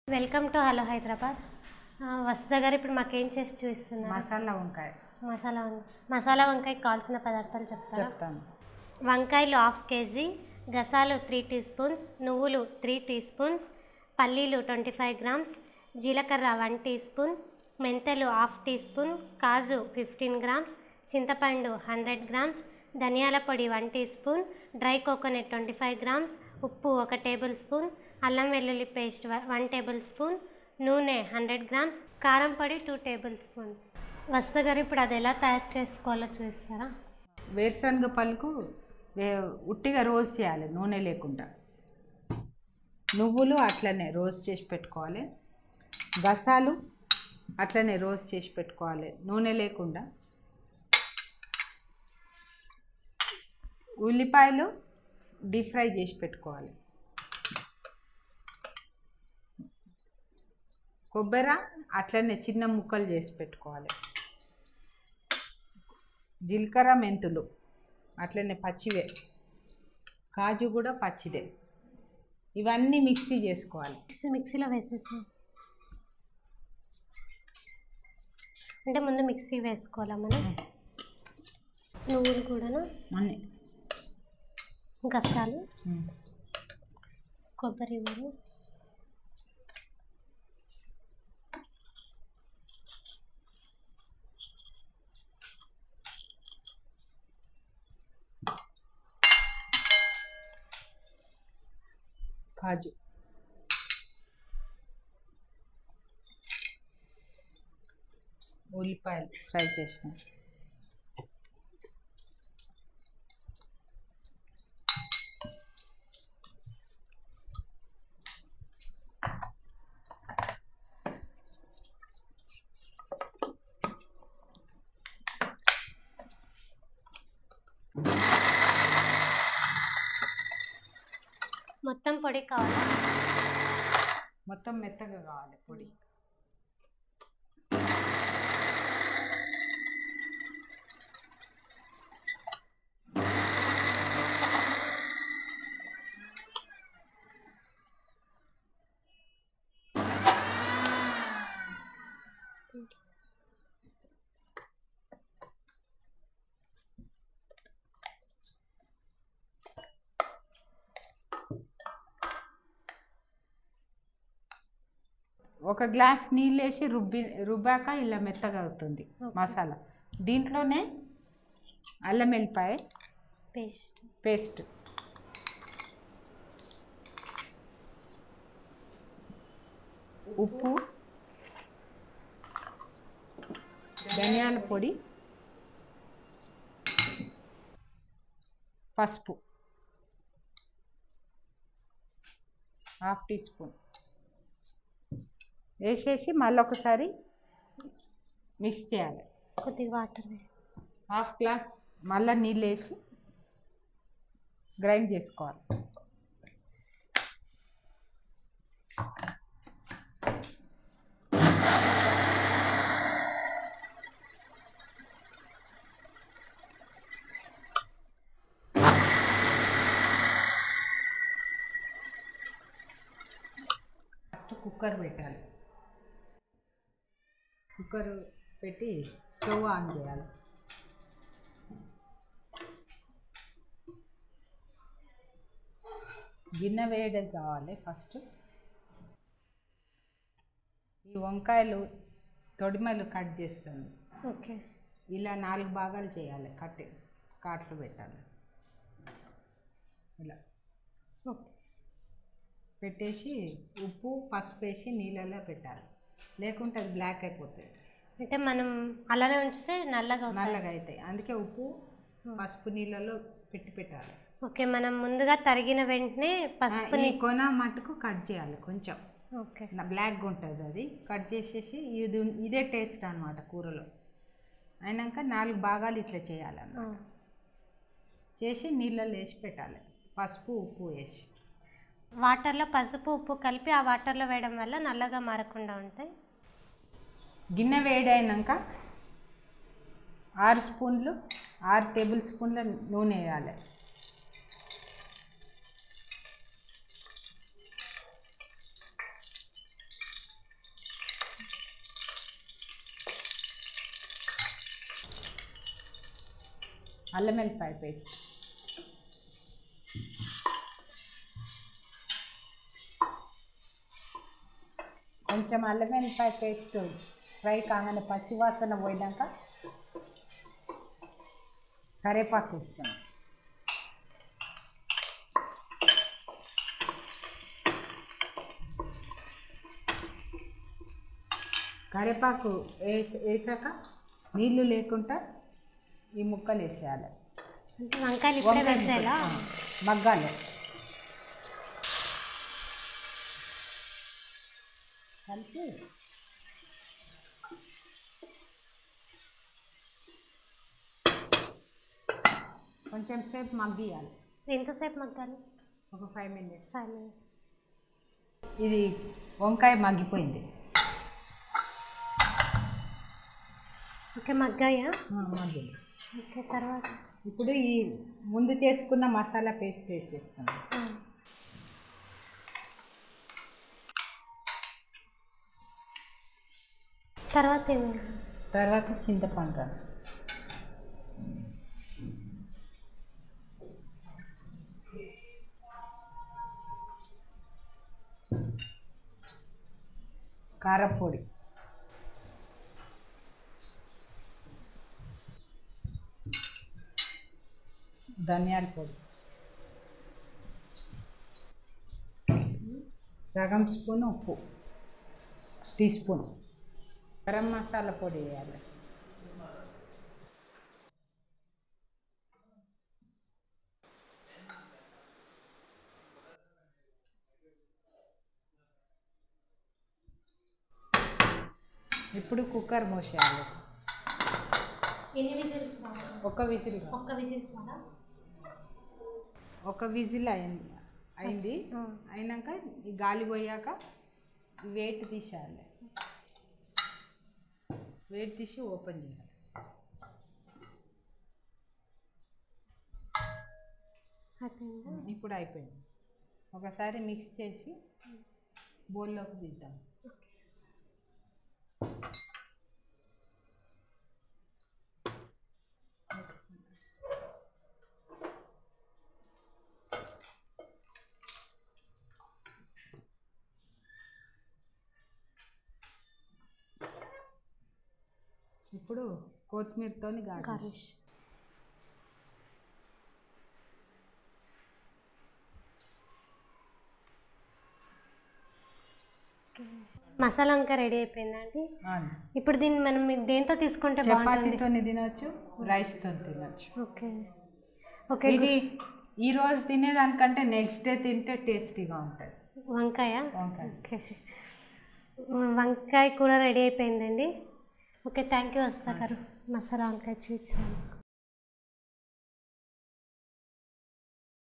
Welcome to hello Hyderabad ఆ, వసుధ గారు ఇప్పుడు మాకేం చేసి చూపిస్తున్నారు మసాలా వంకాయ మసాలా వం- మసాలా వంకాయకి కావాల్సిన పదార్థాలు చెప్తారా చెప్తాను వంకాయలు హాఫ్ కేజీ గసాలు త్రీ టీ స్పూన్స్ నువ్వులు త్రీ టీ స్పూన్స్ పల్లీలు ట్వంటీ ఫైవ్ గ్రామ్స్ జీలకర్ర వన్ టీ స్పూన్ మెంతలు హాఫ్ టీ స్పూన్ కాజు ఫిఫ్టీన్ గ్రామ్స్ చింతపండు హండ్రెడ్ గ్రామ్స్ ధనియాల పొడి one teaspoon dry coconut twenty five grams ఉప్పు ఒక టేబుల్ స్పూన్ అల్లం వెల్లుల్లి పేస్ట్ వన్ టేబుల్ స్పూన్ నూనె హండ్రెడ్ గ్రామ్స్ కారం పొడి టూ టేబుల్ స్పూన్స్ వస్త గారు ఇప్పుడు అది ఎలా తయారు చేసుకోవాలో చూస్తారా వేరుశనగ పలుకు వే ఉట్టిగా రోస్ట్ చేయాలి నూనె లేకుండా నువ్వులు అట్లనే రోస్ట్ చేసి పెట్టుకోవాలి గసాలు అట్లనే రోస్ట్ చేసి పెట్టుకోవాలి నూనె లేకుండా ఉల్లిపాయలు డీప్ ఫ్రై చేసి పెట్టుకోవాలి కొబ్బరి అట్లనే చిన్న ముక్కలు చేసి పెట్టుకోవాలి జీలకర్ర మెంతులు అట్లనే పచ్చివే కాజు కూడా పచ్చిదే ఇవన్నీ మిక్సీ చేసుకోవాలి మిక్సీ మిక్సీలో వేసేసాం అంటే ముందు మిక్సీ వేసుకోవాలా మనం నువ్వులు కూడాను అన్నీ గసాలు ఉమ్. కొబ్బరి కూడా కాజు ఉల్లిపాయలు ఫ్రై చేసిన మొత్తం పొడి కావాలి మొత్తం మెత్తగా కావాలి పొడి ఒక గ్లాస్ నీళ్ళు వేసి రుబ్బి రుబ్బాక ఇలా మెత్తగా అవుతుంది Okay. మసాలా దీంట్లోనే అల్లం వెల్లిపాయ పేస్ట్ పేస్ట్ ఉప్పు ధనియాల పొడి పసుపు హాఫ్ టీ స్పూన్ వేసేసి మళ్ళీ ఒకసారి మిక్స్ చేయాలి కొద్దిగా వాటర్ వే హాఫ్ గ్లాస్ మళ్ళీ నీళ్ళు వేసి గ్రైండ్ చేసుకోవాలి ఫస్ట్ కుక్కర్ పెట్టాలి కుక్కర్ పెట్టి స్టవ్ ఆన్ చేయాలి గిన్నె వేయడం కావాలి ఫస్ట్ ఈ వంకాయలు తొడిమలు కట్ చేస్తాను ఓకే ఇలా నాలుగు భాగాలు చేయాలి కట్ కాట్లు పెట్టాలి ఇలా ఓకే పెట్టేసి ఉప్పు పసుపు వేసి నీళ్ళలో పెట్టాలి లేకుంటే అది బ్లాక్ అయిపోతుంది అంటే మనం అలానే ఉంచితే నల్లగా అవుతాయి. నల్లగా అవుతాయి అందుకే ఉప్పు పసుపు నీళ్ళలో పెట్టి పెట్టాలి ఓకే మనం ముందుగా తరిగిన వెంటనే ఆ, పసుపుని ఈ కొన మట్టుకు కట్ చేయాలి కొంచెం ఓకే నా బ్లాక్గా ఉంటుంది అది కట్ చేసేసి ఇది ఇదే టేస్ట్ అన్నమాట కూరలో అయినాక నాలుగు భాగాలు ఇట్లా చేయాలన్న ఆ. చేసి నీళ్ళలో వేసి పెట్టాలి పసుపు ఉప్పు వేసి వాటర్లో పసుపు ఉప్పు కలిపి ఆ వాటర్లో వేయడం వల్ల నల్లగా మారకుండా ఉంటాయి గిన్నె వేడైనాక ఆరు స్పూన్లు ఆరు టేబుల్ స్పూన్ల నూనె వేయాలి అల్లం వెల్లిపాయ పేస్ట్ కొంచెం అల్లం వెల్లిపాయ పేస్ట్ ఫ్రై కాగానే పచ్చి వాసన పోయినాక కరేపాకు వేస్తాం కరేపాకు వేసి వేసాక నీళ్ళు లేకుండా ఈ ముక్కలు వేసేయాలి అంటే వంకాయలు ఇప్పుడే వంకాయ వేసేలా ముక్కలు, ఆ, మగ్గాలి కలిపి కొంచెం సేపు మగ్గియాలి ఎంతసేపు మగ్గాలి ఒక ఫైవ్ మినిట్స్ ఫైవ్ మినిట్స్ ఇది వంకాయ మగ్గిపోయింది ఓకే మగ్గాయా ఆ, మగ్గింది ఓకే తర్వాత ఇప్పుడు ఈ ముందు చేసుకున్న మసాలా పేస్ట్ వేసేస్తాను ఆ. తర్వాత ఏమి తర్వాత చింతపండు రసం కారపొడి ధనియాల పొడి సగం స్పూన్ ఉప్పు టీ స్పూన్ గరం మసాలా పొడి వేయాలి ఇప్పుడు కుక్కర్ మూసేయాలి ఎన్ని విజిల్స్ ఒక విజిల్ ఒక్క విజిల్ చాలా ఒక విజిల్ అయింది అయింది అయినాక ఈ గాలి పోయాక వెయిట్ తీసేయాలి వెయిట్ తీసి ఓపెన్ చేయాలి అయిపోయిందా ఇప్పుడు అయిపోయింది ఒకసారి మిక్స్ చేసి బౌల్లోకి తీద్దాం ఇప్పుడు కొత్తిమీరతోని గార్నిష్ గార్నిష్ మసాలా ఇంకా రెడీ అయిపోయిందండి అవును. ఇప్పుడు దీన్ని మనం దేంతో తీసుకుంటే బాగుంటుంది చపాతీతో తినొచ్చు రైస్తో తినొచ్చు ఓకే ఓకే ఇది ఈ రోజు తినేదానికంటే నెక్స్ట్ డే తింటే టేస్టీగా ఉంటుంది వంకాయ వంకాయ ఓకే వంకాయ కూడా రెడీ అయిపోయిందండి ఓకే థ్యాంక్ యూ వస్తా గారు మసాలా వంకాయ చూపించాను